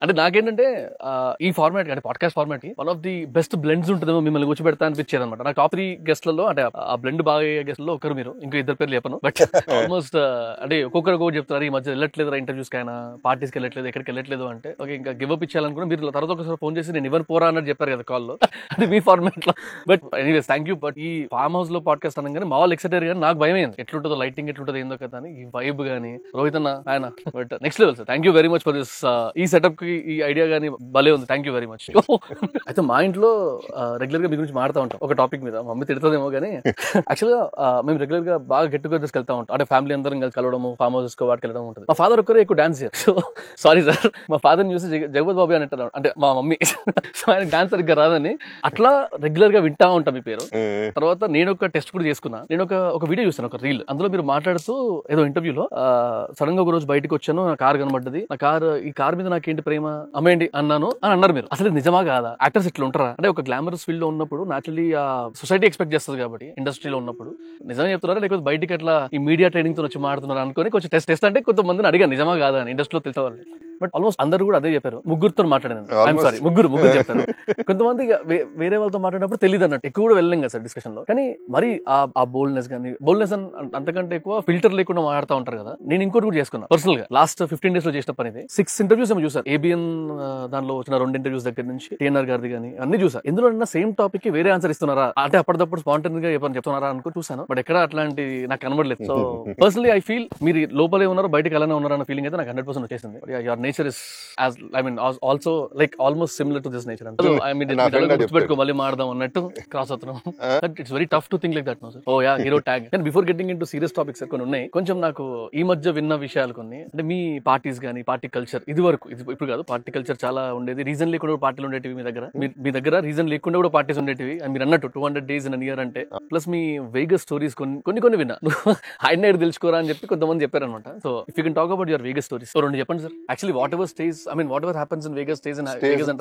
అంటే నాకేంటంటే ఆ, ఈ ఫార్మాట్ అంటే podcast format one of the best blends ఉంటుందేమో మిమ్మల్ని కూర్చోబెడతా అనిపించేది అనమాట నాకు టాప్ త్రీ గెస్ట్లలో అంటే ఆ బ్లెండ్ బాగా అయ్యే గెస్ట్లో ఒకరు మీరు ఇంకో ఇద్దరు పేర్లు చెప్పను బట్ ఆల్మోస్ట్ అంటే ఒక్కొక్కరు ఒక్కొక్కటి చెప్తారు ఈ మధ్య వెళ్ళట్లేదు ఇంటర్వ్యూస్ కైనా పార్టీస్కి వెళ్ళట్లేదు ఎక్కడికి వెళ్ళట్లేదు అంటే ఓకే ఇంకా గివ్ అప్ ఇచ్చేయాలనుకున్నా మీరు తర్వాత ఒకసారి ఫోన్ చేసి నేను ఇవ్వను పోరా అన్నట్టు చెప్పారు కదా కాల్లో అది మీ ఫార్మాట్ లో but anyways thank you but ఈ ఫార్మ్ హౌస్ లో పాడ్కాస్ట్ అనగానే మా వాళ్ళు ఎక్సైటెడ్ కానీ నాకు భయం అయింది ఎట్లుంటుందో లైటింగ్ ఎట్లుంటుందో ఏందో కదా అని ఈ వైబ్ కానీ రోహిత్ అన్న ఆయన but next level sir thank you very much for this ఈ సెటప్ కి ఈ ఐడియా కానీ భలే ఉంది థ్యాంక్ యూ వెరీ మచ్ అయితే మా ఇంట్లో రెగ్యులర్ గా మీ గురించి మాడుతూ ఉంటాం ఒక టాపిక్ మీద మమ్మీ తిడుతుందేమో కానీ యాక్చువల్ గా ఆ, మేము రెగ్యులర్ గా బాగా గెట్ టుగెదర్స్ వెళ్తా ఉంటాం అంటే ఫ్యామిలీ అందరం కలిసి కలవడము ఫార్మ్ హౌసెస్ కి వాటికి వెళ్ళడం ఉంటుంది మా ఫాదర్ ఒక్కరే ఎక్కువ డాన్స్ సో సారీ సార్ మా ఫాదర్ చూసి జగ- జగపతి బాబు అని అంటారు అంటే మా మమ్మీ సో ఆయన డాన్స్ సరిగ్గా రాదని అట్లా రెగ్యులర్ గా వింటా ఉంటాం మీ పేరు తర్వాత నేను ఒక టెస్ట్ కూడా చేసుకున్నా నేను ఒక ఒక వీడియో చూసాను ఒక రీల్ అందులో మీరు మాట్లాడుతూ ఏదో ఇంటర్వ్యూలో సడన్ గా ఒక రోజు బయటకు వచ్చాను నా కార్ కనబడ్డది నా కార్ ఈ కార్ మీద నాకేంటి ప్రేమ అమ్మేయండి అన్నాను అని అన్నారు మీరు అసలు ఇది నిజమా కాదా యాక్టర్స్ ఇట్లా ఉంటారా అంటే ఒక గ్లామరస్ ఫీల్డ్ లో ఉన్నప్పుడు నాచురలీ ఆ సొసైటీ ఎక్స్పెక్ట్ చేస్తుంది కాబట్టి ఇండస్ట్రీలో ఉన్నప్పుడు నిజమే చెప్తున్నారా లేకపోతే బయటికి అట్లా ఈ మీడియా ట్రైనింగ్ తో వచ్చి మాడుతున్నారు అనుకొని కొంచెం టెస్ట్ టెస్ట్ అంటే కొంతమందిని అడిగాను నిజమా కాదా అని ఇండస్ట్రీలో తెలిసే వాళ్ళు బట్ ఆల్మోస్ట్ అందరూ కూడా అదే చెప్పారు ముగ్గురుతో మాట్లాడాను ఐఎమ్ Almost. సారీ ముగ్గురు ముగ్గురు చెప్తారు కొంతమంది ఇక వే- వేరే వాళ్ళతో మాట్లాడినప్పుడు తెలియదు అన్నట్టు ఎక్కువ కూడా వెళ్ళలేం కదా సార్ డిస్కషన్ లో కానీ మరి ఆ ఆ బోల్డ్నెస్ కానీ బోల్డ్నెస్ అంతకంటే ఎక్కువ ఫిల్టర్ లేకుండా మాట్లాడుతూ ఉంటారు కదా నేను ఇంకోటి కూడా చేసుకున్నా పర్సనల్ గా లాస్ట్ ఫిఫ్టీన్ డేస్ లో చేసిన పని ఇది సిక్స్ ఇంటర్వ్యూస్ ఏమో చూసారు ఏబిఎన్ దానిలో వచ్చిన రెండు ఇంటర్వ్యూస్ దగ్గర నుంచి టీఎన్ఆర్ గారిది కానీ అన్ని చూసా ఎందులో సేమ్ టాపిక్ కి వేరే ఆన్సర్ ఇస్తున్నారా అంటే అప్పటిదప్పుడు స్పాంటన్ గా చెప్పని చెప్తున్నారా అనుకో చూసాను బట్ ఎక్కడ అట్లాంటి నాకు కనబడలేదు సో పర్సనలీ ఐ ఫీల్ మీరు లోపలే ఉన్నారు బయటకి అలానే ఉన్నారు అన్న ఫీలింగ్ అయితే నాకు హండ్రెడ్ పర్సెంట్ వచ్చేసింది your nature is as I mean also like almost similar to this nature I mean నా friend అదే గుర్తుపెట్టుకో మళ్ళీ మాడదాం అన్నట్టు క్రాస్ అవుతున్నాం but it's very tough to think like that no sir oh yeah hero tag and before getting into serious topics కొన్ని ఉన్నాయి కొంచెం నాకు ఈ మధ్య విన్న విషయాలు కొన్ని అంటే మీ పార్టీస్ కానీ పార్టీ కల్చర్ ఇది వరకు ఇది ఇప్పుడు కాదు పార్టీ కల్చర్ చాలా ఉండేది రీజన్ లేకుండా కూడా పార్టీలు ఉండేటివి మీ దగ్గర మీ- మీ దగ్గర రీజన్ లేకుండా కూడా పార్టీస్ ఉండేటివి అండ్ మీరు అన్నట్టు two hundred days in year అంటే ప్లస్ మీ వేగస్ స్టోరీస్ కొన్ని కొన్ని కొన్ని విన్నా ఆయన ఎక్కడ తెలుసుకోరా అని చెప్పి కొంతమంది చెప్పారనమాట so if you can talk about your Vegas stories రెండు చెప్పండి sir actually whatever stage I mean whatever happens in Vegas stage in Vegas అంటే